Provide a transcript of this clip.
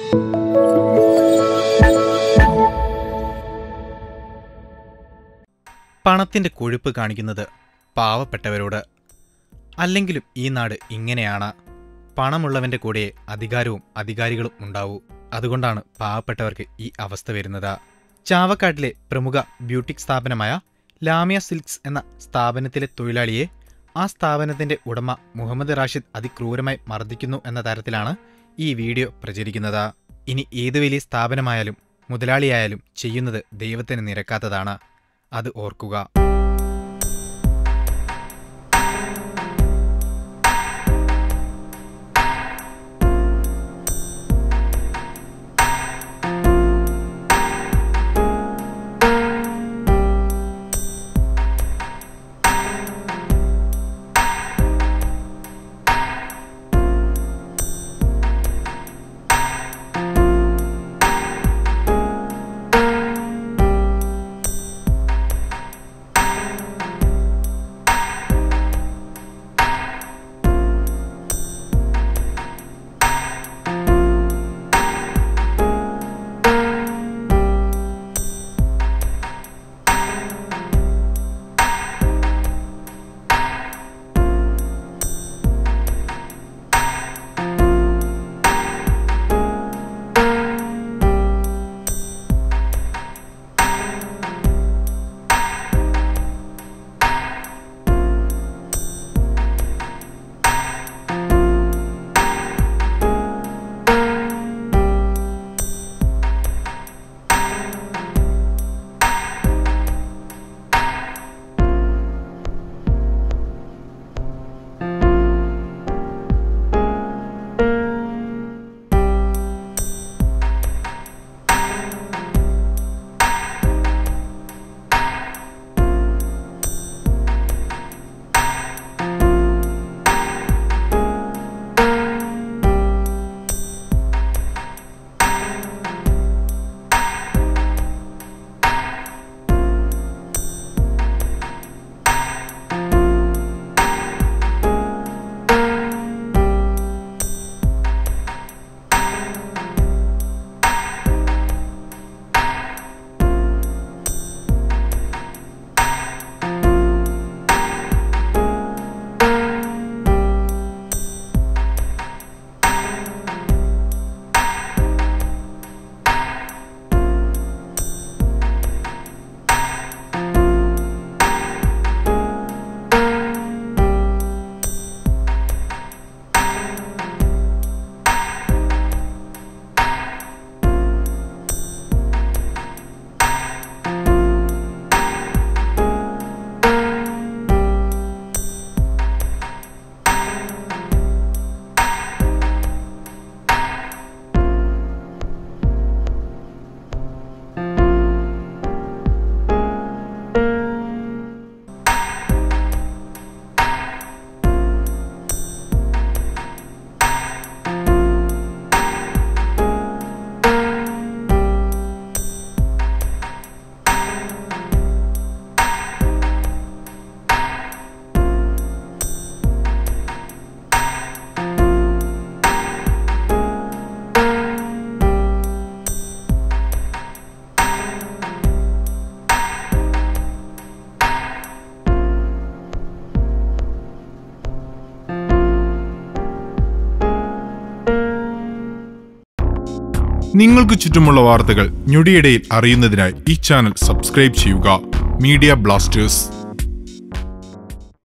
പണത്തിന്റെ കൊഴുപ്പ് കാണിക്കുന്നത് പാവപ്പെട്ടവരോട് അല്ലെങ്കിലും ഈ നാട് ഇങ്ങനെയാണ് പണമുള്ളവന്റെ കൂടെ അധികാരവും അധികാരികളും ഉണ്ടാവൂ അതുകൊണ്ടാണ് പാവപ്പെട്ടവർക്ക് ഈ അവസ്ഥ വരുന്നത് ചാവക്കാട്ടിലെ പ്രമുഖ ബ്യൂട്ടിക് സ്ഥാപനമായ ലാമിയ സിൽക്സ് എന്ന സ്ഥാപനത്തിലെ തൊഴിലാളിയെ ആ സ്ഥാപനത്തിന്റെ ഉടമ മുഹമ്മദ് റാഷിദ് അതിക്രൂരമായി മർദ്ദിക്കുന്നു എന്ന തരത്തിലാണ് ഈ വീഡിയോ പ്രചരിക്കുന്നത് ഇനി ഏത് വലിയ സ്ഥാപനമായാലും മുതലാളിയായാലും ചെയ്യുന്നത് ദൈവത്തിന് നിരക്കാത്തതാണ് അത് ഓർക്കുക നിങ്ങൾക്ക് ചുറ്റുമുള്ള വാർത്തകൾ ഞൊടിയിടയിൽ അറിയുന്നതിനായി ഈ ചാനൽ സബ്സ്ക്രൈബ് ചെയ്യുക മീഡിയ ബ്ലാസ്റ്റേഴ്സ്